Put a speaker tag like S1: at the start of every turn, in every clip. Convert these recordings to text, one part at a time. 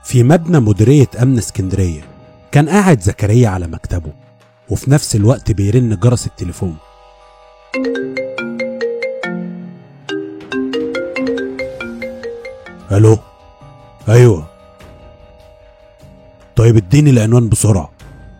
S1: في مبنى مديرية أمن اسكندرية كان قاعد زكريا على مكتبه وفي نفس الوقت بيرن جرس التليفون الو ايوه طيب اديني العنوان بسرعه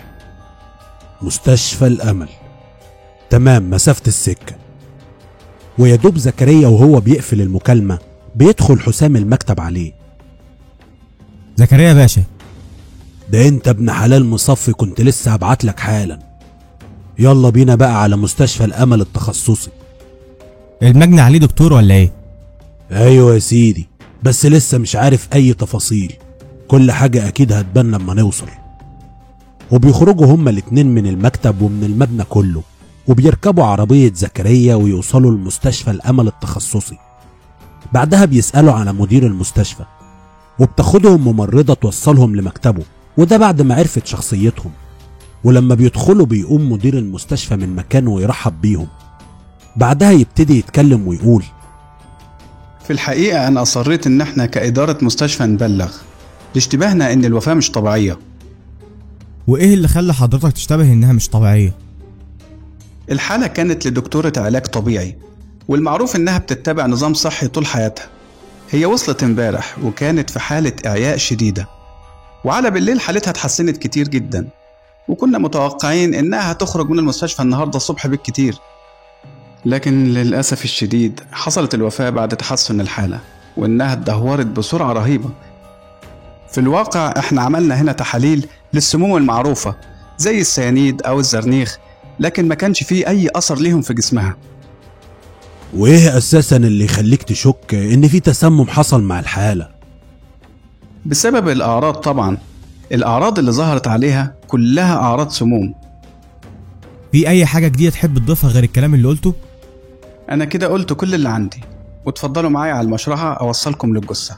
S1: مستشفى الامل تمام مسافه السكه ويا دوب زكريا وهو بيقفل المكالمه بيدخل حسام المكتب عليه
S2: زكريا باشا
S1: ده انت ابن حلال مصفي كنت لسه هبعت لك حالا يلا بينا بقى على مستشفى الامل التخصصي
S2: المجني عليه دكتور ولا ايه
S1: ايوه يا سيدي بس لسه مش عارف اي تفاصيل كل حاجة اكيد هتبان لما نوصل وبيخرجوا هما الاتنين من المكتب ومن المبنى كله وبيركبوا عربية زكريا ويوصلوا لمستشفى الأمل التخصصي بعدها بيسألوا على مدير المستشفى وبتاخدهم ممرضة توصلهم لمكتبه وده بعد ما عرفت شخصيتهم ولما بيدخلوا بيقوم مدير المستشفى من مكانه ويرحب بيهم بعدها يبتدي يتكلم ويقول
S3: في الحقيقة أنا أصريت إن إحنا كإدارة مستشفى نبلغ لاشتباهنا إن الوفاة مش طبيعية
S2: وايه اللي خلى حضرتك تشتبه انها مش طبيعيه
S3: الحالة كانت لدكتورة علاج طبيعي والمعروف إنها بتتبع نظام صحي طول حياتها هي وصلت امبارح وكانت في حالة إعياء شديدة وعلى بالليل حالتها اتحسنت كتير جدا وكنا متوقعين إنها هتخرج من المستشفى النهاردة الصبح بالكتير لكن للأسف الشديد حصلت الوفاة بعد تحسن الحالة وإنها اتدهورت بسرعة رهيبة في الواقع احنا عملنا هنا تحاليل للسموم المعروفة زي السيانيد أو الزرنيخ لكن ما كانش فيه أي أثر ليهم في جسمها
S1: وايه اساسا اللي يخليك تشك ان في تسمم حصل مع الحالة
S3: بسبب الأعراض طبعا الأعراض اللي ظهرت عليها كلها أعراض سموم
S2: في اي حاجه جديده تحب تضيفها غير الكلام اللي قلته
S3: أنا كده قلت كل اللي عندي وتفضلوا معايا على المشرحة أوصلكم للجثة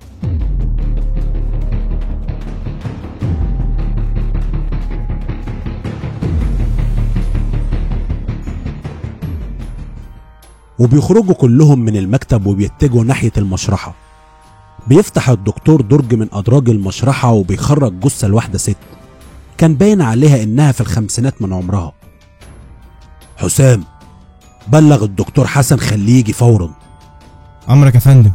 S1: وبيخرجوا كلهم من المكتب وبيتجهوا ناحية المشرحة بيفتح الدكتور درج من أدراج المشرحة وبيخرج جثة لواحدة ست كان باين عليها إنها في الخمسينات من عمرها حسام بلغ الدكتور حسن خليه يجي فورا
S2: امرك يا فندم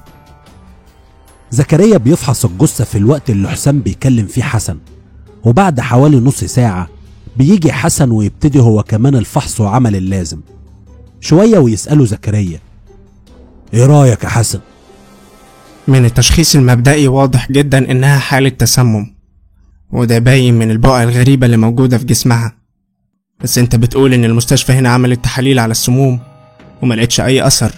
S1: زكريا بيفحص الجثة في الوقت اللي حسام بيكلم فيه حسن وبعد حوالي نص ساعة بيجي حسن ويبتدي هو كمان الفحص وعمل اللازم شوية ويسأله زكريا ايه رأيك يا حسن
S4: من التشخيص المبدئي واضح جدا إنها حالة تسمم وده باين من البقع الغريبة اللي موجودة في جسمها بس انت بتقول إن المستشفى هنا عملت تحاليل على السموم وما لقيتش أي أثر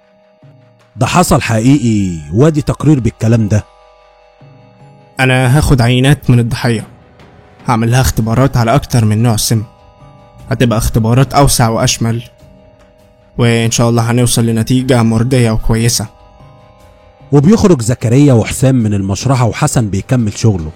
S1: ده حصل حقيقي وادي تقرير بالكلام ده
S4: أنا هاخد عينات من الضحية هعمل لها اختبارات على أكتر من نوع سم هتبقى اختبارات أوسع وأشمل وإن شاء الله هنوصل لنتيجة مرضية وكويسة
S1: وبيخرج زكريا وحسام من المشرحة وحسن بيكمل شغله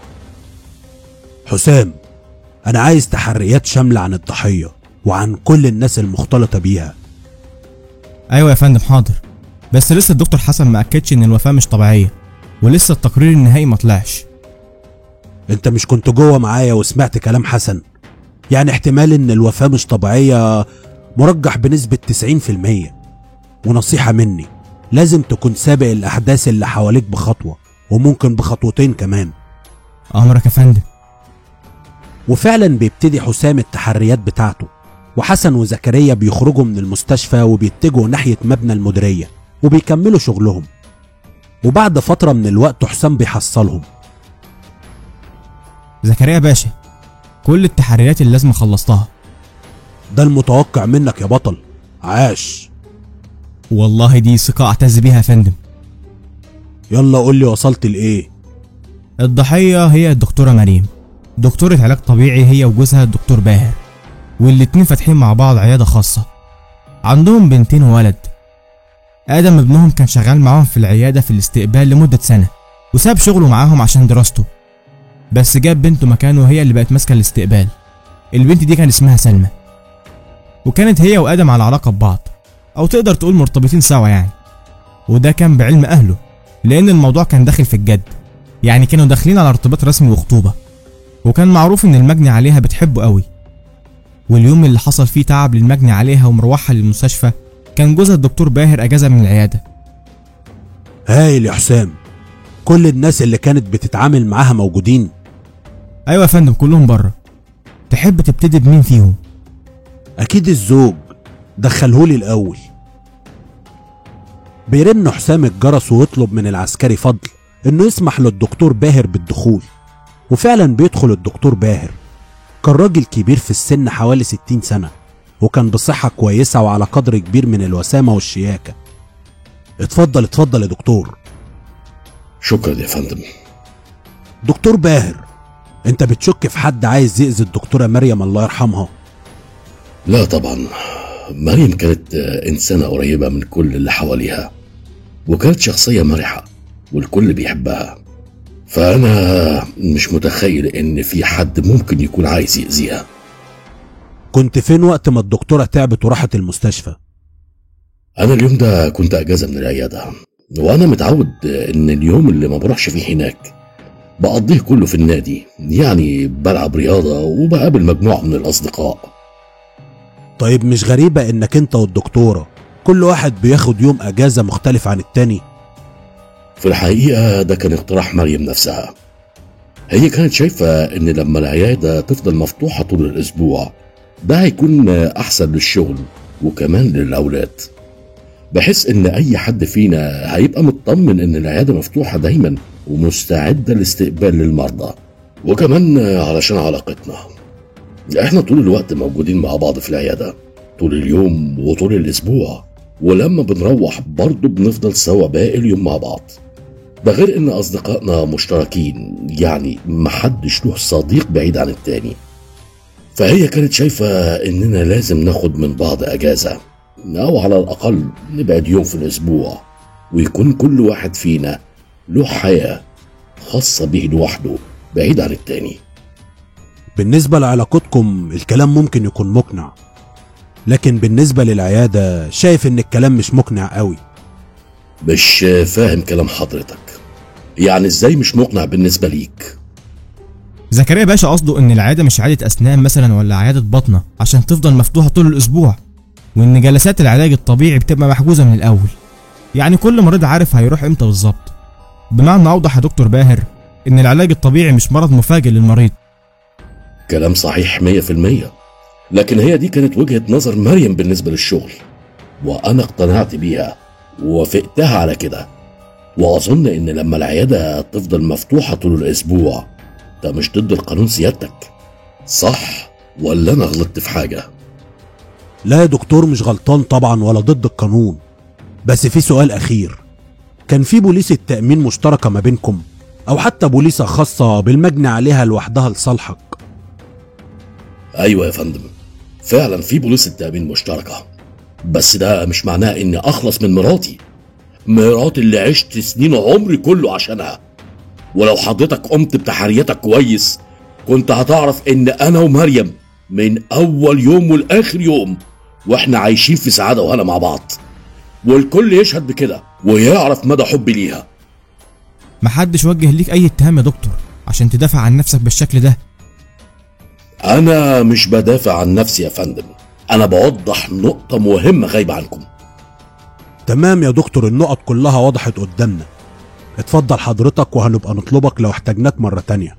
S1: حسام أنا عايز تحريات شاملة عن الضحية وعن كل الناس المختلطة بيها
S2: ايوه يا فندم حاضر بس لسه الدكتور حسن ما اكدش ان الوفاه مش طبيعيه ولسه التقرير النهائي ما طلعش
S1: انت مش كنت جوه معايا وسمعت كلام حسن يعني احتمال ان الوفاة مش طبيعية مرجح بنسبة 90% ونصيحة مني لازم تكون سابق الأحداث اللي حواليك بخطوة وممكن بخطوتين كمان
S2: امرك يا فندم
S1: وفعلا بيبتدي حسام التحريات بتاعته وحسن وزكريا بيخرجوا من المستشفى وبيتجهوا ناحية مبنى المديرية وبيكملوا شغلهم وبعد فترة من الوقت حسام بيحصلهم
S2: زكريا باشا كل التحريات اللي لازم خلصتها
S1: ده المتوقع منك يا بطل عاش
S2: والله دي ثقه اعتز بيها يا فندم
S1: يلا قول لي وصلت لإيه
S2: الضحيه هي الدكتوره مريم دكتوره علاج طبيعي هي وجوزها الدكتور باهر والاتنين فاتحين مع بعض عياده خاصه عندهم بنتين وولد ادم ابنهم كان شغال معاهم في العياده في الاستقبال لمده سنه وساب شغله معاهم عشان دراسته بس جاب بنته مكانه هي اللي بقت ماسكه الاستقبال البنت دي كان اسمها سلمى وكانت هي وادم على علاقه ببعض او تقدر تقول مرتبطين سوا يعني وده كان بعلم اهله لان الموضوع كان داخل في الجد يعني كانوا داخلين على ارتباط رسمي وخطوبة وكان معروف ان المجني عليها بتحبه قوي واليوم اللي حصل فيه تعب للمجني عليها ومروحها للمستشفى كان جوزها الدكتور باهر اجازة من العيادة
S1: هايل يا حسام كل الناس اللي كانت بتتعامل معاها موجودين
S2: ايوه يا فندم كلهم بره تحب تبتدي بمين فيهم
S1: اكيد الزوج دخلهولي الاول بيرن حسام الجرس ويطلب من العسكري فضل انه يسمح للدكتور باهر بالدخول وفعلا بيدخل الدكتور باهر كان راجل كبير في السن حوالي 60 سنة وكان بصحة كويسة وعلى قدر كبير من الوسامة والشياكة اتفضل اتفضل يا دكتور
S5: شكرا يا فندم
S1: دكتور باهر انت بتشك في حد عايز يأذي الدكتورة مريم الله يرحمها
S5: لا طبعا مريم كانت آه، إنسانة قريبة من كل اللي حواليها وكانت شخصية مرحة والكل بيحبها فأنا مش متخيل إن في حد ممكن يكون عايز يأذيها
S1: كنت فين وقت ما الدكتورة تعبت وراحت المستشفى
S5: أنا اليوم ده كنت أجازة من العيادة وأنا متعود إن اليوم اللي ما بروحش فيه هناك بقضيه كله في النادي يعني بلعب رياضة وبقابل مجموعة من الأصدقاء
S1: طيب مش غريبة انك انت والدكتورة كل واحد بياخد يوم اجازة مختلف عن التاني
S5: في الحقيقة ده كان اقتراح مريم نفسها هي كانت شايفة إن لما العيادة تفضل مفتوحة طول الأسبوع ده هيكون أحسن للشغل وكمان للأولاد بحيث إن أي حد فينا هيبقى مطمن إن العيادة مفتوحة دايما ومستعدة لاستقبال المرضى وكمان علشان علاقتنا احنا طول الوقت موجودين مع بعض في العيادة طول اليوم وطول الأسبوع ولما بنروح برضه بنفضل سوا باقي اليوم مع بعض ده غير ان اصدقائنا مشتركين يعني محدش له صديق بعيد عن التاني فهي كانت شايفة اننا لازم ناخد من بعض اجازة او على الاقل نبعد يوم في الاسبوع ويكون كل واحد فينا له حياة خاصة به لوحده بعيد عن التاني
S1: بالنسبة لعلاقتكم الكلام ممكن يكون مقنع لكن بالنسبة للعيادة شايف ان الكلام مش مقنع قوي
S5: مش فاهم كلام حضرتك يعني ازاي مش مقنع بالنسبة ليك
S2: زكريا باشا قصده ان العياده مش عياده اسنان مثلا ولا عياده بطنه عشان تفضل مفتوحه طول الاسبوع وان جلسات العلاج الطبيعي بتبقى محجوزه من الاول يعني كل مريض عارف هيروح امتى بالظبط بمعنى اوضح يا دكتور باهر ان العلاج الطبيعي مش مرض مفاجئ للمريض
S5: كلام صحيح مية في المية لكن هي دي كانت وجهة نظر مريم بالنسبة للشغل وأنا اقتنعت بيها ووافقتها على كده وأظن إن لما العيادة تفضل مفتوحة طول الأسبوع ده مش ضد القانون سيادتك صح ولا أنا غلطت في حاجة
S1: لا يا دكتور مش غلطان طبعا ولا ضد القانون بس في سؤال اخير كان في بوليسة تأمين مشتركة ما بينكم او حتى بوليسة خاصة بالمجني عليها لوحدها لصالحك
S5: أيوة يا فندم فعلا في بوليس التأمين مشتركة بس ده مش معناه إني أخلص من مراتي مراتي اللي عشت سنين عمري كله عشانها ولو حضرتك قمت بتحريتك كويس كنت هتعرف إن أنا ومريم من أول يوم والآخر يوم وإحنا عايشين في سعادة وهنا مع بعض والكل يشهد بكده ويعرف مدى حبي ليها
S2: محدش وجه ليك اي اتهام يا دكتور عشان تدافع عن نفسك بالشكل ده
S5: أنا مش بدافع عن نفسي يا فندم أنا بوضح نقطة مهمة غايبة عنكم
S1: تمام يا دكتور النقط كلها وضحت قدامنا اتفضل حضرتك وهنبقى نطلبك لو احتاجناك مرة تانية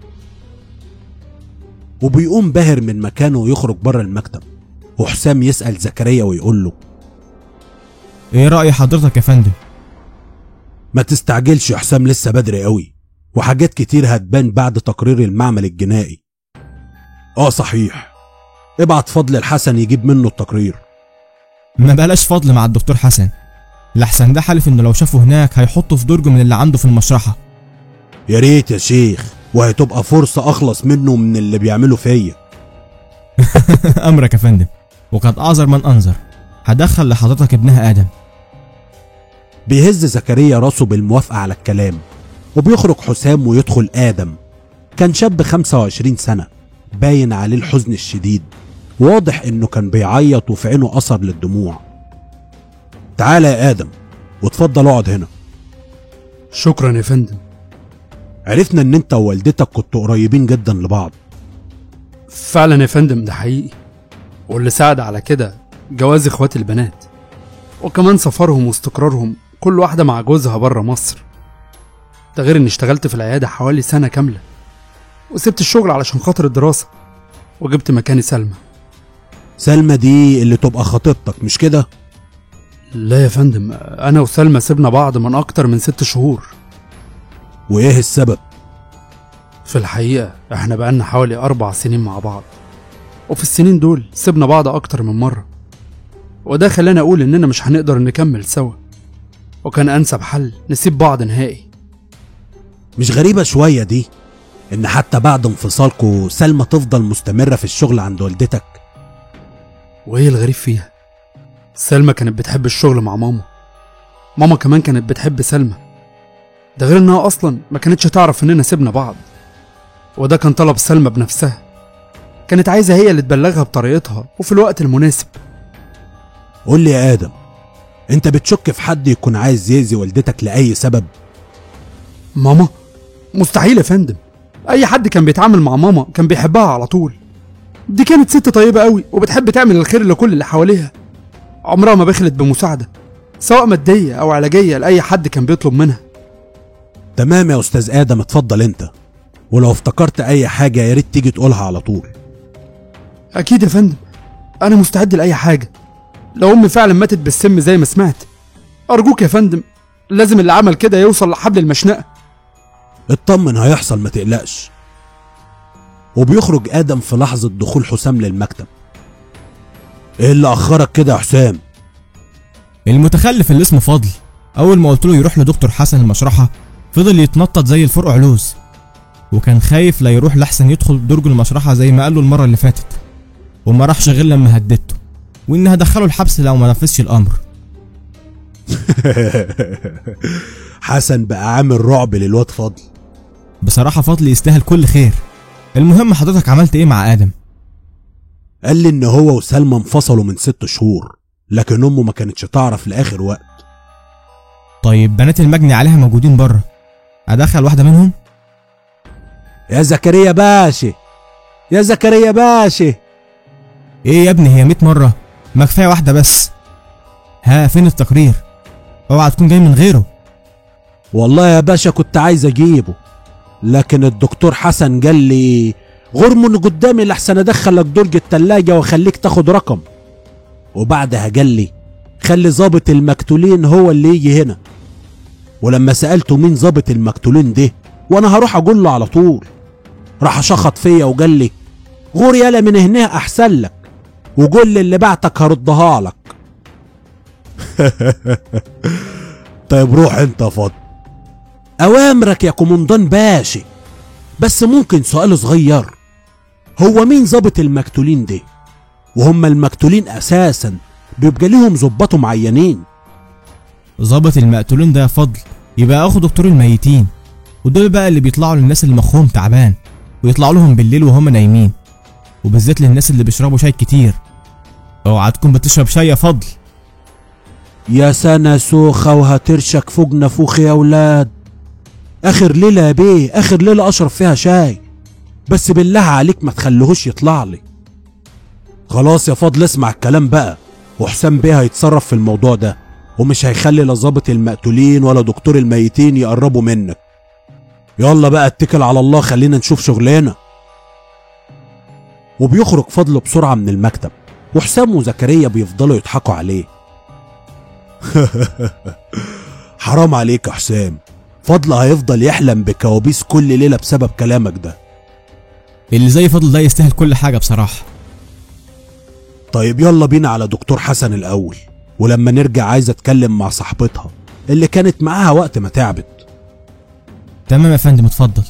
S1: وبيقوم باهر من مكانه ويخرج بره المكتب وحسام يسأل زكريا ويقول له
S2: ايه رأي حضرتك يا فندم
S1: ما تستعجلش يا حسام لسه بدري قوي وحاجات كتير هتبان بعد تقرير المعمل الجنائي اه صحيح ابعت فضل الحسن يجيب منه التقرير
S2: ما بلاش فضل مع الدكتور حسن لحسن ده حلف انه لو شافه هناك هيحطه في درج من اللي عنده في المشرحة
S1: يا ريت يا شيخ وهتبقى فرصة أخلص منه من اللي بيعمله فيا
S2: امرك يا فندم وقد اعذر من انذر هدخل لحضرتك ابنها ادم
S1: بيهز زكريا راسه بالموافقة على الكلام وبيخرج حسام ويدخل آدم كان شاب 25 سنة باين عليه الحزن الشديد واضح إنه كان بيعيط وفي عينه أثر للدموع تعالى يا آدم واتفضل اقعد هنا
S6: شكرا يا فندم
S1: عرفنا ان انت ووالدتك كنتوا قريبين جدا لبعض
S6: فعلا يا فندم ده حقيقي واللي ساعد على كده جواز اخواتي البنات وكمان سفرهم واستقرارهم كل واحدة مع جوزها بره مصر ده غير اني اشتغلت في العيادة حوالي سنة كاملة وسبت الشغل علشان خاطر الدراسة وجبت مكاني سلمى
S1: سلمى دي اللي تبقى خطيبتك مش كده
S6: لا يا فندم انا وسلمى سيبنا بعض من اكتر من ست شهور
S1: وايه السبب
S6: في الحقيقة احنا بقالنا حوالي أربع سنين مع بعض وفي السنين دول سيبنا بعض أكتر من مرة وده خلاني أقول إننا مش هنقدر نكمل سوا وكان أنسب حل نسيب بعض نهائي
S1: مش غريبة شوية دي ان حتى بعد انفصالكوا سلمى تفضل مستمرة في الشغل عند والدتك
S6: وإيه الغريب فيها سلمى كانت بتحب الشغل مع ماما ماما كمان كانت بتحب سلمى ده غير إنها أصلا ما كانتش تعرف إننا سيبنا بعض وده كان طلب سلمى بنفسها كانت عايزة هي اللي تبلغها بطريقتها وفي الوقت المناسب
S1: قول لي يا ادم انت بتشك في حد يكون عايز يأذي والدتك لأي سبب
S6: ماما مستحيل يا فندم اي حد كان بيتعامل مع ماما كان بيحبها على طول دي كانت ست طيبة قوي وبتحب تعمل الخير لكل اللي حواليها عمرها ما بخلت بمساعدة سواء مادية أو علاجية لأي حد كان بيطلب منها
S1: تمام يا استاذ ادم اتفضل انت ولو افتكرت اي حاجة يا ريت تيجي تقولها على طول
S6: أكيد يا فندم أنا مستعد لأي حاجة لو أمي فعلا ماتت بالسم زي ما سمعت أرجوك يا فندم لازم اللي عمل كده يوصل لحبل المشنقة
S1: اطمن هيحصل ما تقلقش وبيخرج ادم في لحظة دخول حسام للمكتب ايه اللي اخرك كده يا حسام
S2: المتخلف اللي اسمه فضل اول ما قلت له يروح لدكتور حسن المشرحه فضل يتنطط زي الفرقع لوز وكان خايف لا يروح لحسن يدخل درج المشرحه زي ما قال له المره اللي فاتت وما راحش غير لما هددته وان هدخله الحبس لو ما نفذش الامر
S1: حسن بقى عامل رعب للواد فضل
S2: بصراحه فضل يستاهل كل خير المهم حضرتك عملت ايه مع ادم
S1: قال لي ان هو وسلمى انفصلوا من ست شهور لكن امه ما كانتش تعرف لاخر وقت
S2: طيب بنات المجني عليها موجودين بره ادخل واحده منهم
S1: يا زكريا باشا يا زكريا باشا
S2: ايه يا ابني هي 100 مره ما كفايه واحده بس ها فين التقرير اوعى تكون جاي من غيره
S1: والله يا باشا كنت عايز اجيبه لكن الدكتور حسن قال لي غرمن قدامي لحسن ادخلك درج التلاجة واخليك تاخد رقم وبعدها قال لي خلي ظابط المقتولين هو اللي يجي هنا ولما سألته مين ظابط المقتولين ده وانا هروح اقول له على طول راح شخط فيا وقال لي غور يالا من هنا احسن لك وقول لي اللي بعتك هردها لك طيب روح انت يا فاضل اوامرك يا كومندان باشا بس ممكن سؤال صغير هو مين ظابط المقتولين ده وهم المقتولين اساسا بيبقى ليهم ظباطه معينين
S2: ظابط المقتولين ده يا فضل يبقى اخو دكتور الميتين ودول بقى اللي بيطلعوا للناس اللي مخهم تعبان ويطلعوا لهم بالليل وهم نايمين وبالذات للناس اللي بيشربوا شاي كتير اوعى تكون بتشرب شاي يا فضل
S1: يا سنة سوخة وهترشك فوق نافوخ يا ولاد اخر ليلة يا بيه اخر ليلة اشرب فيها شاي بس بالله عليك ما تخليهوش يطلع لي خلاص يا فضل اسمع الكلام بقى وحسام بيه هيتصرف في الموضوع ده ومش هيخلي لا ظابط المقتولين ولا دكتور الميتين يقربوا منك يلا بقى اتكل على الله خلينا نشوف شغلنا وبيخرج فضل بسرعة من المكتب وحسام وزكريا بيفضلوا يضحكوا عليه حرام عليك يا حسام فضل هيفضل يحلم بكوابيس كل ليلة بسبب كلامك ده
S2: اللي زي فضل ده يستاهل كل حاجه بصراحه
S1: طيب يلا بينا على دكتور حسن الأول ولما نرجع عايز أتكلم مع صاحبتها اللي كانت معاها وقت ما تعبت
S2: تمام يا فندم اتفضل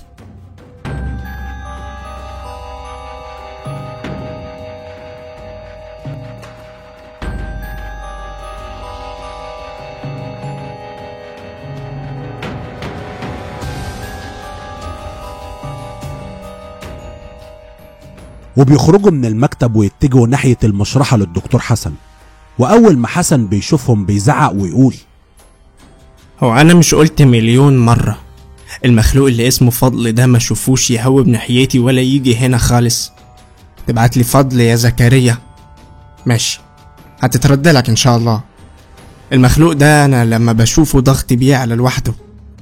S1: وبيخرجوا من المكتب ويتجهوا ناحية المشرحة للدكتور حسن وأول ما حسن بيشوفهم بيزعق ويقول
S4: هو انا مش قلت مليون مرة المخلوق اللي اسمه فضل ده ما شوفوش يهوب ناحيتي ولا يجي هنا خالص تبعت لي فضل يا زكريا ماشي هتترد لك ان شاء الله المخلوق ده انا لما بشوفه ضغطي بيعلى لوحده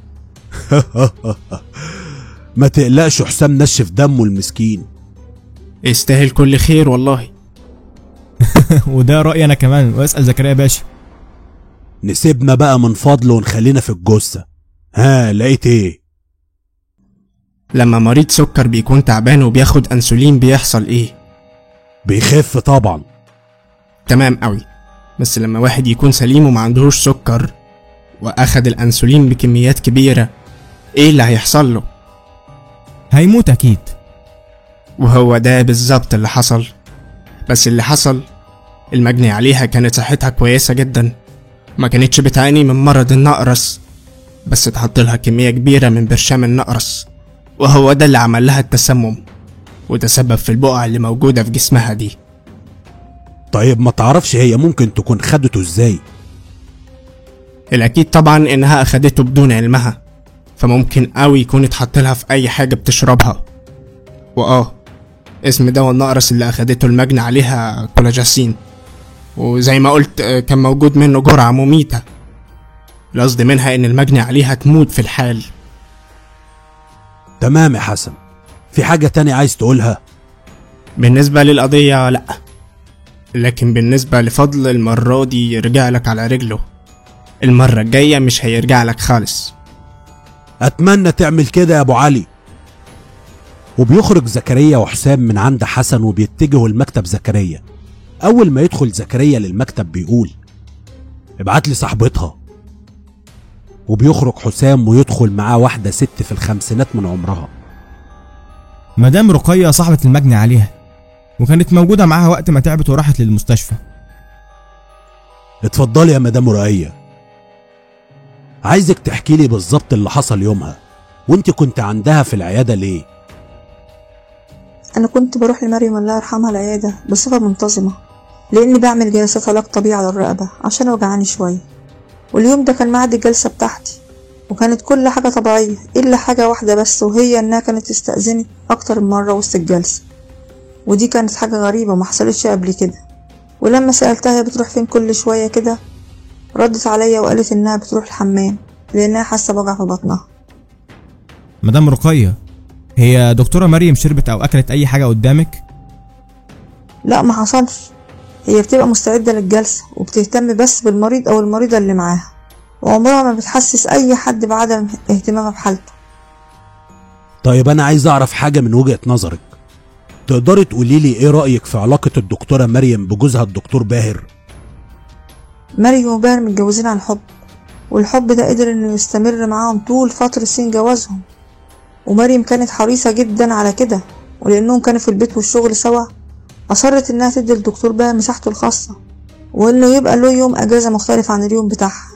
S1: ما تقلقش حسام نشف دمه المسكين
S4: يستاهل كل خير والله
S2: وده رأيي أنا كمان واسأل زكريا باشا
S1: نسيبنا بقى من فضله ونخلينا في الجثة ها لقيت ايه
S4: لما مريض سكر بيكون تعبان وبياخد انسولين بيحصل ايه
S1: بيخف طبعا
S4: تمام قوي بس لما واحد يكون سليم وما عندهوش سكر واخد الانسولين بكميات كبيره ايه اللي هيحصل له
S2: هيموت أكيد
S4: وهو ده بالظبط اللي حصل بس اللي حصل المجني عليها كانت صحتها كويسة جدا ما كانتش بتعاني من مرض النقرس بس اتحط لها كمية كبيرة من برشام النقرس وهو ده اللي عمل لها التسمم وده سبب في البقع اللي موجودة في جسمها دي
S1: طيب ما تعرفش هي ممكن تكون خدته ازاي
S4: الأكيد طبعا إنها أخدته بدون علمها فممكن أوي يكون اتحط لها في أي حاجة بتشربها وآه اسم دواء النقرس اللي أخدته المجني عليها كولاجاسين وزي ما قلت آه، كان موجود منه جرعة مميتة القصد منها إن المجني عليها تموت في الحال
S1: تمام يا حسن في حاجة تانية عايز تقولها
S4: بالنسبة للقضية لأ لكن بالنسبة لفضل المرة دي يرجع لك على رجله المرة الجاية مش هيرجع لك خالص
S1: اتمنى تعمل كده يا ابو علي وبيخرج زكريا وحسام من عند حسن وبيتجهوا لمكتب زكريا اول ما يدخل زكريا للمكتب بيقول ابعت لي صاحبتها وبيخرج حسام ويدخل معاه واحدة ست في الخمسينات من عمرها
S2: مدام رقية صاحبة المجني عليها وكانت موجودة معاها وقت ما تعبت وراحت للمستشفى
S1: اتفضلي يا مدام رؤية عايزك تحكي لي بالظبط اللي حصل يومها وانت كنت عندها في العيادة ليه
S7: أنا كنت بروح لمريم الله يرحمها العيادة بصفة منتظمة لأني بعمل جلسات علاج طبيعي على الرقبة عشان وجعاني شوية واليوم ده كان ميعاد الجلسة بتاعتي وكانت كل حاجة طبيعية إلا حاجة واحدة بس وهي إنها كانت استأذنت أكتر من مرة وسط الجلسة ودي كانت حاجة غريبة ما حصلتش قبل كده ولما سألتها هي بتروح فين كل شوية كده ردت عليا وقالت إنها بتروح الحمام لأنها حاسة بوجع في بطنها
S2: مدام رقية هي دكتورة مريم شربت أو أكلت أي حاجة قدامك
S7: لا ما حصلش هي بتبقى مستعدة للجلسة وبتهتم بس بالمريض أو المريضة اللي معاها وعمرها ما بتحسس أي حد بعدم اهتمامها بحالته
S1: طيب انا عايز اعرف حاجة من وجهة نظرك تقدري تقولي لي ايه رأيك في علاقة الدكتورة مريم بجوزها الدكتور باهر
S7: مريم وباهر متجوزين عن حب والحب ده قدر انه يستمر معاهم طول فترة سن جوازهم ومريم كانت حريصة جدا على كده ولأنهم كانوا في البيت والشغل سوا أصرت إنها تدي الدكتور باهر مساحته الخاصة وإنه يبقى له يوم أجازة مختلف عن اليوم بتاعها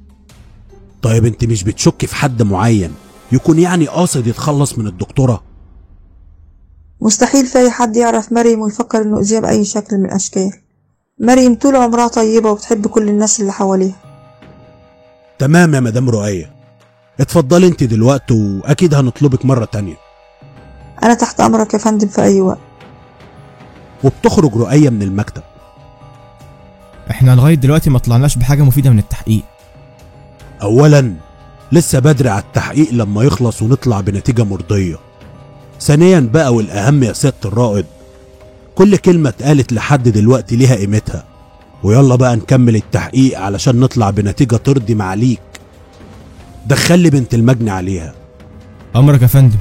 S1: طيب انت مش بتشكي في حد معين يكون يعني قاصد يتخلص من الدكتورة
S7: مستحيل في أي حد يعرف مريم ويفكر إنه يأذيها بأي شكل من الأشكال مريم طول عمرها طيبة وبتحب كل الناس اللي حواليها
S1: تمام يا مدام رؤية اتفضلي انت دلوقتي واكيد هنطلبك مرة تانية
S7: أنا تحت أمرك يا فندم في أي وقت
S1: وبتخرج رؤية من المكتب
S2: احنا لغاية دلوقتي ما طلعناش بحاجة مفيدة من التحقيق
S1: اولا لسه بدري على التحقيق لما يخلص ونطلع بنتيجة مرضية ثانيا بقى والاهم يا ست الرائد كل كلمة اتقالت لحد دلوقتي ليها قيمتها ويلا بقى نكمل التحقيق علشان نطلع بنتيجة ترضي معاليك دخلي بنت المجني عليها
S2: أمرك يا فندم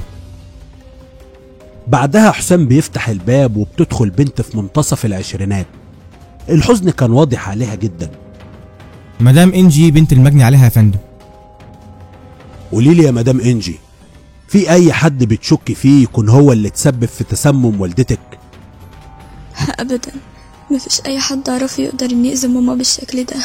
S1: بعدها حسام بيفتح الباب وبتدخل بنت في منتصف العشرينات الحزن كان واضح عليها جدا
S2: مدام إنجي بنت المجني عليها يا فندم
S1: قولي لي يا مدام انجي في اي حد بتشك فيه يكون هو اللي تسبب في تسمم والدتك
S8: أبدا مفيش أي حد أعرفه يقدر إن يأذي ماما بالشكل ده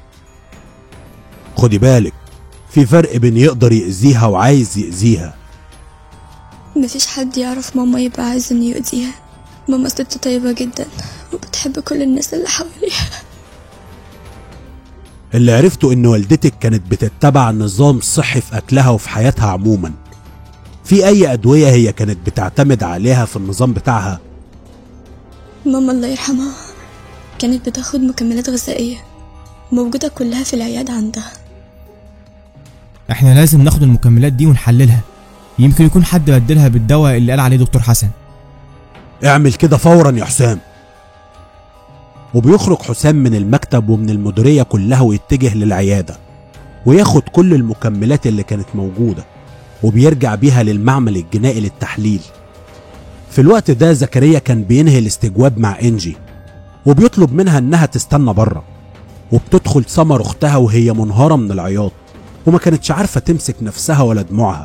S1: خدي بالك في فرق بين يقدر يأذيها وعايز يأذيها
S8: مفيش حد يعرف ماما يبقى عايز إنه يؤذيها ماما ست طيبة جدا وبتحب كل الناس اللي حواليها
S1: اللي عرفته ان والدتك كانت بتتبع نظام صحي في اكلها وفي حياتها عموما في اي ادويه هي كانت بتعتمد عليها في النظام بتاعها
S8: ماما الله يرحمها كانت بتاخد مكملات غذائية موجودة كلها في العيادة عندها
S2: احنا لازم ناخد المكملات دي ونحللها يمكن يكون حد بدلها بالدواء اللي قال عليه دكتور حسن
S1: اعمل كده فورا يا حسام وبيخرج حسام من المكتب ومن المديرية كلها ويتجه للعيادة وياخد كل المكملات اللي كانت موجودة وبيرجع بيها للمعمل الجنائي للتحليل في الوقت ده زكريا كان بينهي الاستجواب مع انجي وبيطلب منها انها تستنى بره وبتدخل سمر اختها وهي منهارة من العياط وما كانتش عارفة تمسك نفسها ولا دموعها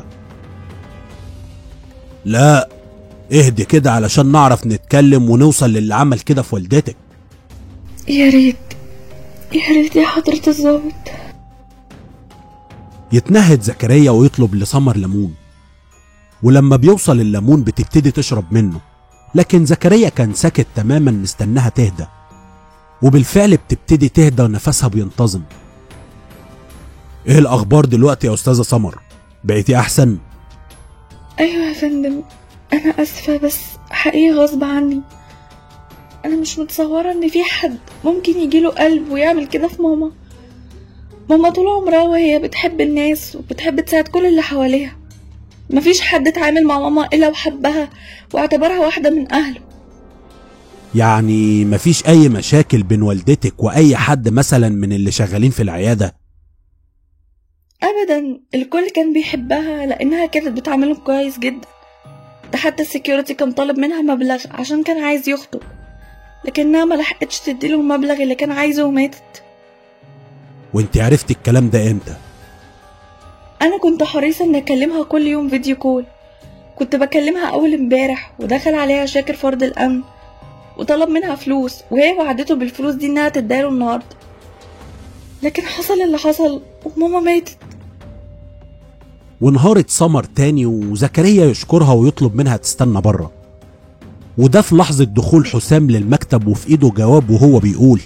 S1: لا اهدي كده علشان نعرف نتكلم ونوصل للي عمل كده في والدتك
S9: يا ريت يا ريت يا حضرة الظابط
S1: يتنهد زكريا ويطلب لسمر ليمون ولما بيوصل الليمون بتبتدي تشرب منه لكن زكريا كان ساكت تماما مستناها تهدى وبالفعل بتبتدي تهدى ونفسها بينتظم ايه الاخبار دلوقتي يا استاذه سمر بقيتي احسن
S9: ايوه يا فندم انا اسفة بس حقيقي غصب عني انا مش متصورة ان في حد ممكن يجيله قلب ويعمل كده في ماما ماما طول عمرها وهي بتحب الناس وبتحب تساعد كل اللي حواليها مفيش حد اتعامل مع ماما الا وحبها واعتبرها واحدة من اهله
S1: يعني مفيش اي مشاكل بين والدتك واي حد مثلا من اللي شغالين في العياده
S9: ابدا الكل كان بيحبها لانها كانت بتعاملهم كويس جدا ده حتى السكيورتي كان طالب منها مبلغ عشان كان عايز يخطب لكنها ما لحقتش تديله المبلغ اللي كان عايزه وماتت
S1: وانت عرفتي الكلام ده امتى
S9: انا كنت حريصه اني اكلمها كل يوم فيديو كول كنت بكلمها اول امبارح ودخل عليها شاكر فرد الامن وطلب منها فلوس وهي وعدته بالفلوس دي انها تداله النهارده لكن حصل اللي حصل وماما ماتت
S1: وانهارت سمر تاني وزكريا يشكرها ويطلب منها تستنى بره وده في لحظة دخول حسام للمكتب وفي ايده جواب وهو بيقول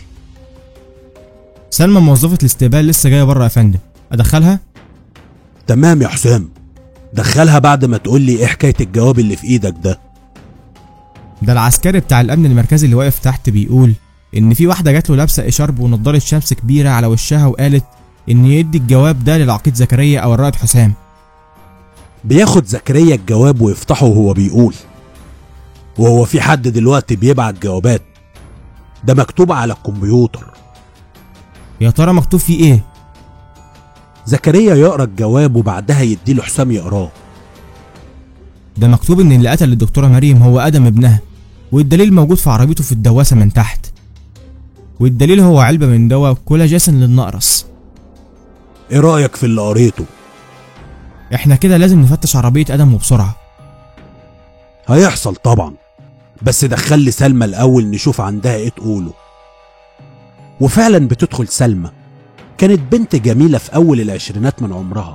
S2: سلمى موظفة الاستقبال لسه جاية بره يا فندم ادخلها
S1: تمام يا حسام دخلها بعد ما تقول لي ايه حكاية الجواب اللي في ايدك ده
S2: ده العسكري بتاع الامن المركزي اللي واقف تحت بيقول ان في واحده جات له لابسه اشارب ونضاره شمس كبيره على وشها وقالت ان يدي الجواب ده للعقيد زكريا او الرائد حسام
S1: بياخد زكريا الجواب ويفتحه وهو بيقول وهو في حد دلوقتي بيبعت جوابات ده مكتوب على الكمبيوتر
S2: يا ترى مكتوب فيه ايه
S1: زكريا يقرا الجواب وبعدها يديله حسام يقراه
S2: ده مكتوب ان اللي قتل الدكتوره مريم هو ادم ابنها والدليل موجود في عربيته في الدواسه من تحت والدليل هو علبه من دواء كولاجيسن للنقرس
S1: ايه رايك في اللي قريته
S2: احنا كده لازم نفتش عربيه ادم وبسرعه
S1: هيحصل طبعا بس دخل لي سلمى الاول نشوف عندها ايه تقوله وفعلا بتدخل سلمى كانت بنت جميله في اول العشرينات من عمرها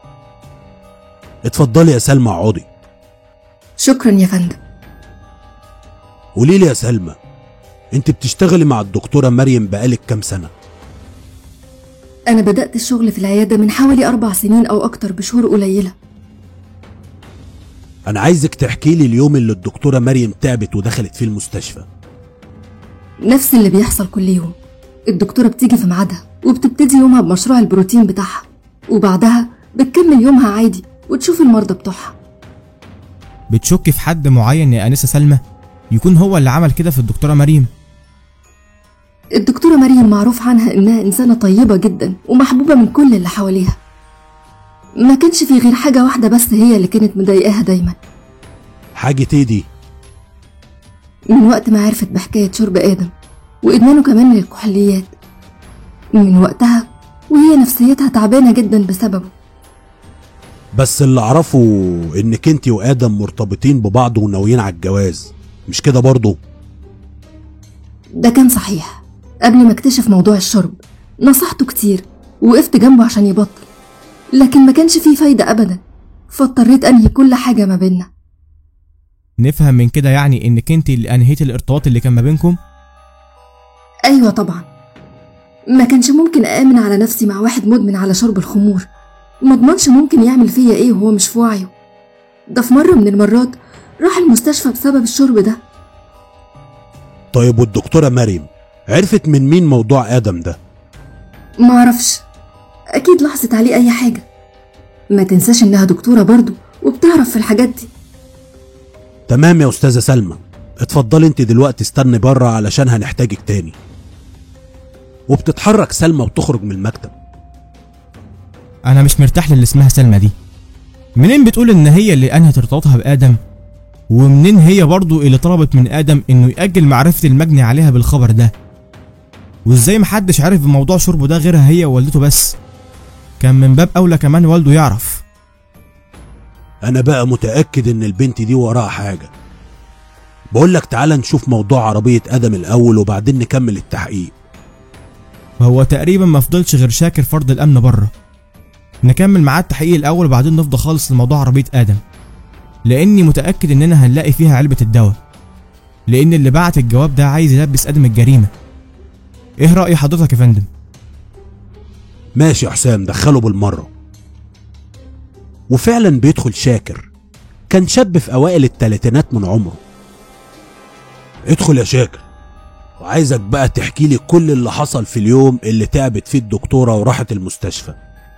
S1: اتفضلي يا سلمى اقعدي
S10: شكرا يا فندم
S1: قولي لي يا سلمى انت بتشتغلي مع الدكتوره مريم بقالك كام سنه
S10: أنا بدأت الشغل في العيادة من حوالي أربع سنين أو أكتر بشهور قليلة
S1: انا عايزك تحكي لي اليوم اللي الدكتوره مريم تعبت ودخلت فيه المستشفى
S10: نفس اللي بيحصل كل يوم الدكتورة بتيجي في ميعادها وبتبتدي يومها بمشروع البروتين بتاعها وبعدها بتكمل يومها عادي وتشوف المرضى بتوعها
S2: بتشك في حد معين يا انسه سلمى يكون هو اللي عمل كده في الدكتوره مريم
S10: الدكتورة مريم معروف عنها إنها إنسانة طيبة جدا ومحبوبة من كل اللي حواليها ما كانش في غير حاجة واحدة بس هي اللي كانت مضايقاها دايما
S1: حاجه ايه دي
S10: من وقت ما عرفت بحكاية شرب آدم وإدمانه كمان للكحوليات من وقتها وهي نفسيتها تعبانة جدا بسببه
S1: بس اللي اعرفه انك انت وادم مرتبطين ببعض وناويين على الجواز مش كده برضه
S10: ده كان صحيح قبل ما اكتشف موضوع الشرب نصحته كتير ووقفت جنبه عشان يبطل لكن ما كانش فيه فايدة أبدا فاضطريت أنهي كل حاجة ما بينا
S2: نفهم من كده يعني انك انت اللي انهيتي الارتباط اللي كان ما بينكم
S10: أيوة طبعا ما كانش ممكن أأمن على نفسي مع واحد مدمن على شرب الخمور مضمنش ممكن يعمل فيا ايه وهو مش في وعيه ده في مرة من المرات راح المستشفى بسبب الشرب ده
S1: طيب والدكتورة مريم عرفت من مين موضوع آدم ده
S10: معرفش أكيد لاحظت عليه أي حاجة ما تنساش إنها دكتورة برضو وبتعرف في الحاجات دي
S1: تمام يا أستاذة سلمى اتفضلي انت دلوقتي استني بره علشان هنحتاجك تاني وبتتحرك سلمى وتخرج من المكتب
S2: انا مش مرتاح للي اسمها سلمى دي منين بتقول ان هي اللي انهت ارتباطها بادم ومنين هي برضو اللي طلبت من ادم انه ياجل معرفه المجني عليها بالخبر ده وازاي محدش عارف بموضوع شربه ده غيرها هي ووالدته بس كان من باب اولى كمان والده يعرف
S1: انا بقى متأكد ان البنت دي وراها حاجة بقول لك تعالى نشوف موضوع عربية آدم الأول وبعدين نكمل التحقيق
S2: هو تقريبا ما فضلش غير شاكر فرد الامن بره نكمل معاه التحقيق الاول وبعدين نفضى خالص لموضوع عربيه ادم لاني متاكد اننا هنلاقي فيها علبه الدواء لان اللي بعت الجواب ده عايز يلبس ادم الجريمه ايه راي حضرتك يا فندم
S1: ماشي يا حسام دخله بالمرة وفعلا بيدخل شاكر كان شاب في أوائل التلاتينات من عمره ادخل يا شاكر وعايزك بقى تحكي لي كل اللي حصل في اليوم اللي تعبت فيه الدكتورة وراحت المستشفى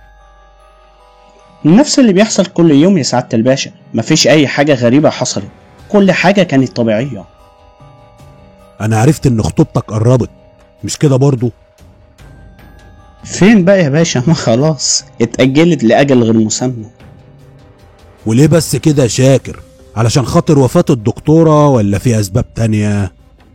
S11: نفس اللي بيحصل كل يوم يا سعادة الباشا مفيش أي حاجة غريبة حصلت كل حاجة كانت طبيعية
S1: أنا عرفت إن خطوبتك قربت مش كده برضو
S11: فين بقى يا باشا ما خلاص اتأجلت لأجل غير مسمى
S1: وليه بس كده يا شاكر علشان خاطر وفاة الدكتورة ولا في أسباب تانية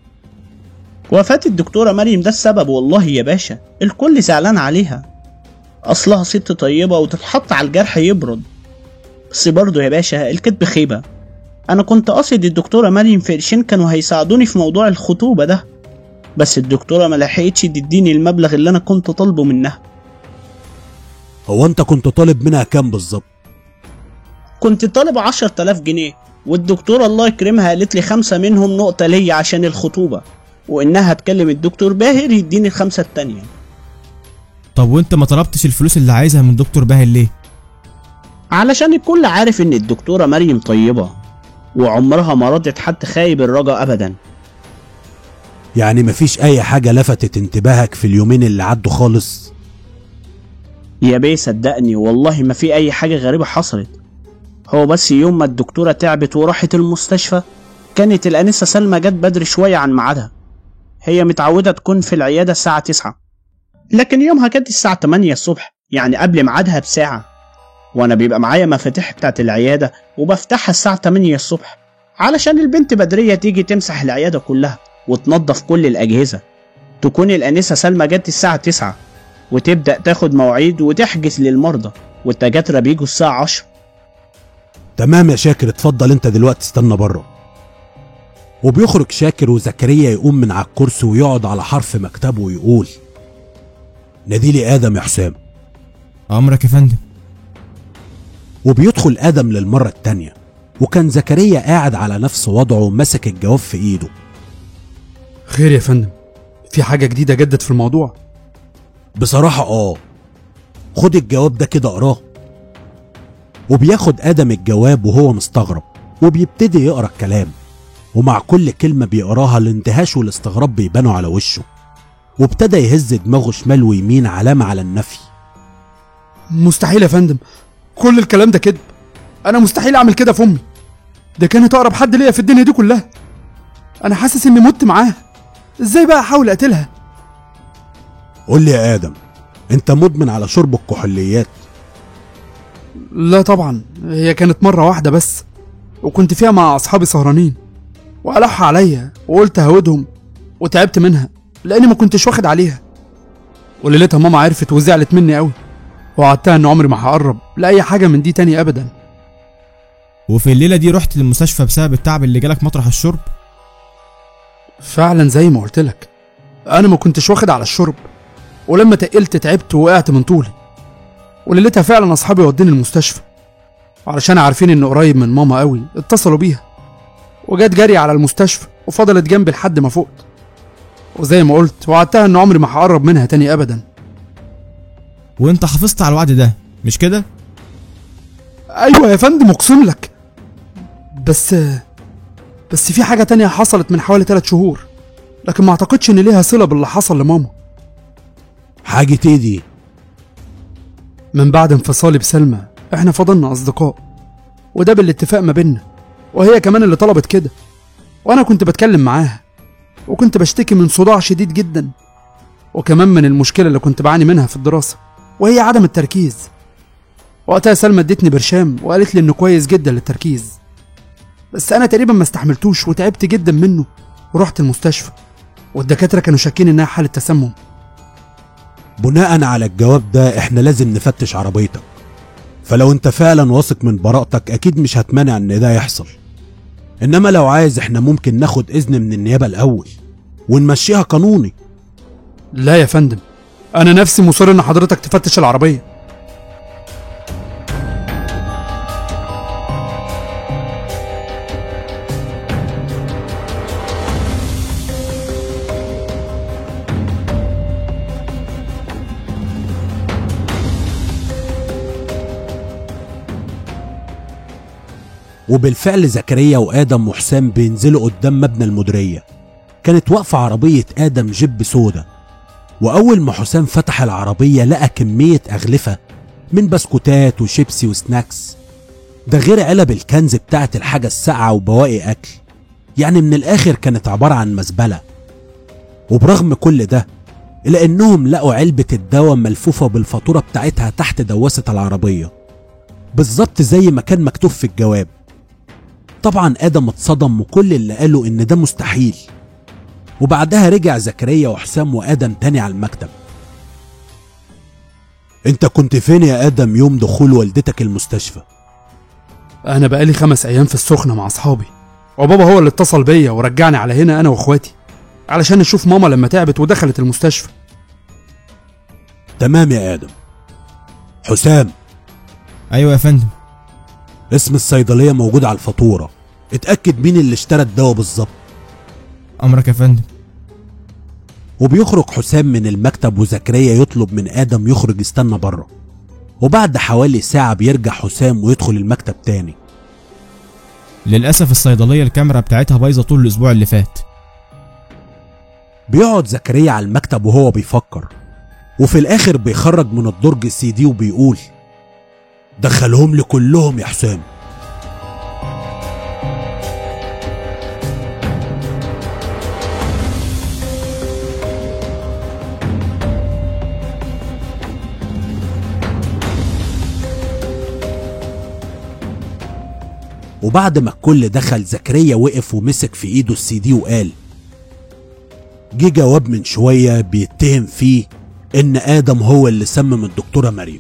S11: وفاة الدكتورة مريم ده السبب والله يا باشا الكل زعلان عليها أصلها ست طيبة وتتحط على الجرح يبرد بس برضه يا باشا الكذب خيبة أنا كنت قاصد الدكتورة مريم في قرشين كانوا هيساعدوني في موضوع الخطوبة ده بس الدكتورة ما لحقتش تديني المبلغ اللي أنا كنت طالبه منها
S1: هو أنت كنت طالب منها كام بالظبط
S11: كنت طالب عشر تلاف جنيه والدكتورة الله يكرمها قالت لي خمسة منهم نقطة ليا عشان الخطوبة وإنها تكلم الدكتور باهر يديني الخمسة التانية
S2: طب وانت ما طلبتش الفلوس اللي عايزها من دكتور باهر ليه
S11: علشان الكل عارف إن الدكتورة مريم طيبة وعمرها ما رضت حد خايب الرجا أبدا
S1: يعني مفيش أي حاجة لفتت انتباهك في اليومين اللي عدوا خالص
S11: يا بيه صدقني والله ما في أي حاجة غريبة حصلت هو بس يوم ما الدكتورة تعبت وراحت المستشفى كانت الأنسة سلمى جت بدري شوية عن ميعادها هي متعودة تكون في العيادة الساعة 9 لكن يومها كانت الساعة 8 الصبح يعني قبل ميعادها بساعة وأنا بيبقى معايا مفاتيح بتاعت العيادة وبفتحها الساعة 8 الصبح علشان البنت بدرية تيجي تمسح العيادة كلها وتنظف كل الأجهزة تكون الأنسة سلمى جت الساعة 9 وتبدأ تاخد مواعيد وتحجز للمرضى والدكاترة بيجوا الساعة 10
S1: تمام يا شاكر اتفضل انت دلوقتي استنى بره وبيخرج شاكر وزكريا يقوم من على الكرسي ويقعد على حرف مكتبه ويقول ناديلي آدم يا حسام
S2: امرك يا فندم
S1: وبيدخل آدم للمرة التانية وكان زكريا قاعد على نفس وضعه ومسك الجواب في ايده
S6: خير يا فندم في حاجة جديدة جدت في الموضوع
S1: بصراحة اه خد الجواب ده كده اقراه وبياخد آدم الجواب وهو مستغرب وبيبتدي يقرا الكلام ومع كل كلمة بيقراها الاندهاش والاستغراب بيبانوا على وشه وابتدى يهز دماغه شمال ويمين علامة على النفي
S6: مستحيل يا فندم كل الكلام ده كذب انا مستحيل اعمل كده في امي ده كانت اقرب حد ليا في الدنيا دي كلها انا حاسس اني مت معاها ازاي بقى احاول اقتلها
S1: قول لي يا آدم انت مدمن على شرب الكحوليات
S6: لا طبعا هي كانت مرة واحدة بس وكنت فيها مع أصحابي سهرانين وألحوا عليا وقلت هودهم وتعبت منها لأني ما كنتش واخد عليها وليلتها ماما عرفت وزعلت مني قوي وعدتها إن عمري ما هقرب لأي حاجة من دي تاني أبدا
S2: وفي الليله دي رحت للمستشفى بسبب التعب اللي جالك مطرح الشرب
S6: فعلا زي ما قلت لك أنا ما كنتش واخد على الشرب ولما تقلت تعبت وقعت من طولي وليلتها فعلا أصحابي ودوني المستشفى علشان عارفين إني قريب من ماما قوي اتصلوا بيها وجت جري على المستشفى وفضلت جنبي لحد ما فقت وزي ما قلت وعدتها ان عمري ما هقرب منها تاني ابدا
S2: وانت حافظت على الوعد ده مش كده
S6: ايوه يا فندم اقسم لك بس بس في حاجه تانية حصلت من حوالي ثلاث شهور لكن ما اعتقدش ان ليها صله باللي حصل لماما
S1: حاجة ايه دي
S6: من بعد انفصالي بسلمى احنا فضلنا اصدقاء وده بالاتفاق ما بينا وهي كمان اللي طلبت كده وانا كنت بتكلم معاها وكنت بشتكي من صداع شديد جدا وكمان من المشكله اللي كنت بعاني منها في الدراسه وهي عدم التركيز وقتها سلمى ادتني برشام وقالت لي انه كويس جدا للتركيز بس انا تقريبا ما استحملتوش وتعبت جدا منه ورحت المستشفى والدكاتره كانوا شاكين انها حاله تسمم
S1: بناء على الجواب ده احنا لازم نفتش عربيتك فلو انت فعلا واثق من براءتك اكيد مش هتمانع ان ده يحصل انما لو عايز احنا ممكن ناخد اذن من النيابة الاول ونمشيها قانوني
S6: لا يا فندم انا نفسي مصر ان حضرتك تفتش العربيه
S1: وبالفعل زكريا وادم وحسام بينزلوا قدام مبنى المديريه كانت واقفه عربيه ادم جيب سودا واول ما حسام فتح العربيه لقى كميه اغلفه من بسكوتات وشيبسي وسناكس ده غير علب الكنز بتاعت الحاجه الساقعه وبواقي اكل يعني من الاخر كانت عباره عن مزبله وبرغم كل ده الا انهم لقوا علبه الدواء ملفوفه بالفاتوره بتاعتها تحت دواسه العربيه بالظبط زي ما كان مكتوب في الجواب طبعا ادم اتصدم وكل اللي قاله ان ده مستحيل وبعدها رجع زكريا وحسام وادم تاني على المكتب انت كنت فين يا ادم يوم دخول والدتك المستشفى
S6: انا بقالي خمس ايام في السخنه مع اصحابي وبابا هو اللي اتصل بيا ورجعني على هنا انا واخواتي علشان نشوف ماما لما تعبت ودخلت المستشفى
S1: تمام يا ادم حسام
S2: ايوه يا فندم
S1: اسم الصيدليه موجود على الفاتوره اتاكد مين اللي اشترى الدواء بالظبط
S2: امرك يا فندم
S1: وبيخرج حسام من المكتب وزكريا يطلب من ادم يخرج يستنى بره وبعد حوالي ساعة بيرجع حسام ويدخل المكتب تاني
S2: للاسف الصيدليه الكاميرا بتاعتها بايظه طول الاسبوع اللي فات
S1: بيقعد زكريا على المكتب وهو بيفكر وفي الاخر بيخرج من الدرج السي دي وبيقول دخلهم لي كلهم يا حسام وبعد ما الكل دخل زكريا وقف ومسك في ايده السي دي وقال جه جواب من شوية بيتهم فيه ان ادم هو اللي سمم الدكتورة مريم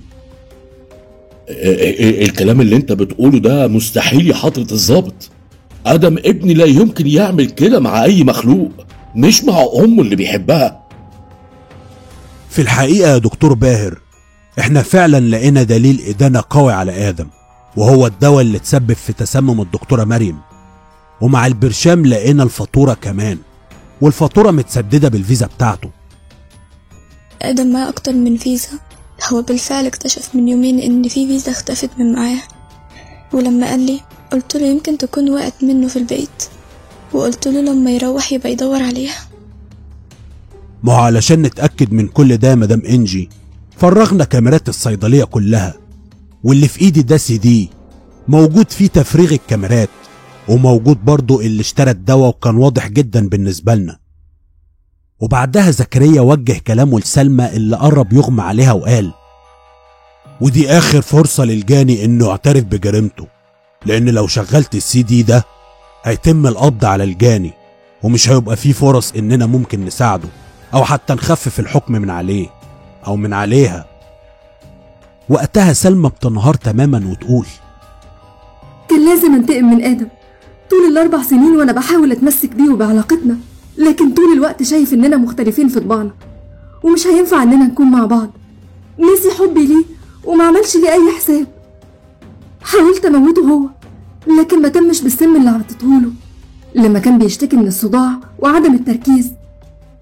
S5: ال- ال- الكلام اللي انت بتقوله ده مستحيل يا حضرة الظابط ادم ابني لا يمكن يعمل كده مع اي مخلوق مش مع امه اللي بيحبها
S1: في الحقيقة يا دكتور باهر احنا فعلا لقينا دليل ادانة قوي على ادم وهو الدواء اللي تسبب في تسمم الدكتورة مريم ومع البرشام لقينا الفاتورة كمان والفاتورة متسددة بالفيزا بتاعته
S8: آدم معاه أكتر من فيزا هو بالفعل اكتشف من يومين إن في فيزا اختفت من معاه ولما قال لي قلت له يمكن تكون وقعت منه في البيت وقلت له لما يروح يبقى يدور عليها
S1: ما هو علشان نتأكد من كل ده يا مدام انجي فرغنا كاميرات الصيدلية كلها واللي في ايدي ده سي دي موجود فيه تفريغ الكاميرات وموجود برضو اللي اشترى الدواء وكان واضح جدا بالنسبة لنا وبعدها زكريا وجه كلامه لسلمى اللي قرب يغمى عليها وقال ودي اخر فرصة للجاني انه يعترف بجريمته لان لو شغلت السي دي ده هيتم القبض على الجاني ومش هيبقى فيه فرص اننا ممكن نساعده او حتى نخفف الحكم من عليه او من عليها وقتها سلمى بتنهار تماما وتقول
S10: كان لازم انتقم من آدم طول الأربع سنين وأنا بحاول أتمسك بيه وبعلاقتنا لكن طول الوقت شايف إننا مختلفين في طباعنا ومش هينفع إننا نكون مع بعض نسي حبي ليه وما عملش لي أي حساب حاولت أموته هو لكن ما تمش بالسم اللي عطيتهوله لما كان بيشتكي من الصداع وعدم التركيز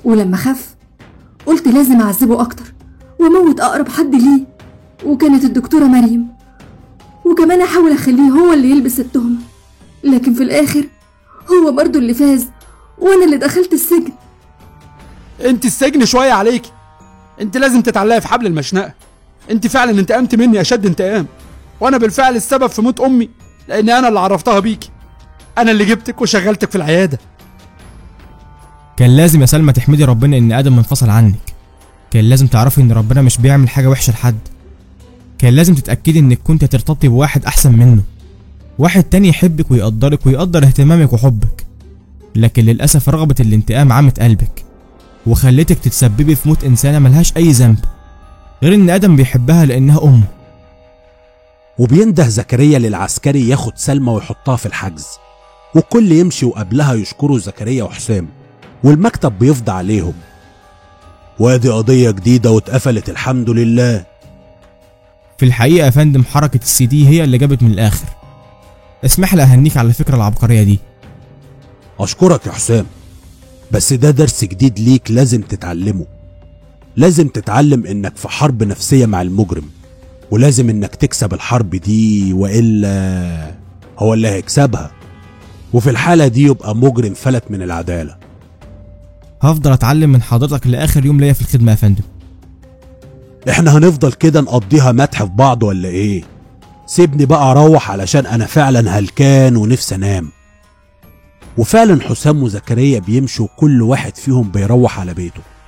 S10: ولما خف قلت لازم أعذبه أكتر وأموت أقرب حد ليه وكانت الدكتورة مريم وكمان أحاول أخليه هو اللي يلبس التهمة لكن في الآخر هو برضو اللي فاز وأنا اللي دخلت السجن
S6: انت السجن شويه عليكي انت لازم تتعلقي في حبل المشنقه انت فعلا انتقمت مني اشد انتقام وانا بالفعل السبب في موت امي لان انا اللي عرفتها بيكي انا اللي جبتك وشغلتك في العياده
S2: كان لازم يا سلمى تحمدي ربنا ان ادم انفصل عنك كان لازم تعرفي ان ربنا مش بيعمل حاجه وحشه لحد كان لازم تتاكدي انك كنت هترتبطي بواحد احسن منه واحد تاني يحبك ويقدرك ويقدر اهتمامك وحبك لكن للاسف رغبه الانتقام عمت قلبك وخلتك تتسببي في موت انسانه ملهاش اي ذنب غير ان ادم بيحبها لانها امه
S1: وبينده زكريا للعسكري ياخد سلمى ويحطها في الحجز والكل يمشي وقبلها يشكروا زكريا وحسام والمكتب بيفضى عليهم وادي قضية جديدة واتقفلت الحمد لله
S2: في الحقيقه يا فندم حركه السي دي هي اللي جابت من الاخر اسمح لي اهنيك على الفكره العبقريه دي
S1: أشكرك يا حسام بس ده درس جديد ليك لازم تتعلمه لازم تتعلم إنك في حرب نفسية مع المجرم ولازم إنك تكسب الحرب دي وإلا هو اللي هيكسبها وفي الحالة دي يبقى مجرم فلت من العدالة
S2: هفضل اتعلم من حضرتك لاخر يوم ليا في الخدمه يا فندم
S1: احنا هنفضل كده نقضيها مدح في بعض ولا ايه سيبني بقى اروح علشان انا فعلا هلكان ونفسي انام وفعلا حسام وزكريا بيمشوا كل واحد فيهم بيروح على بيته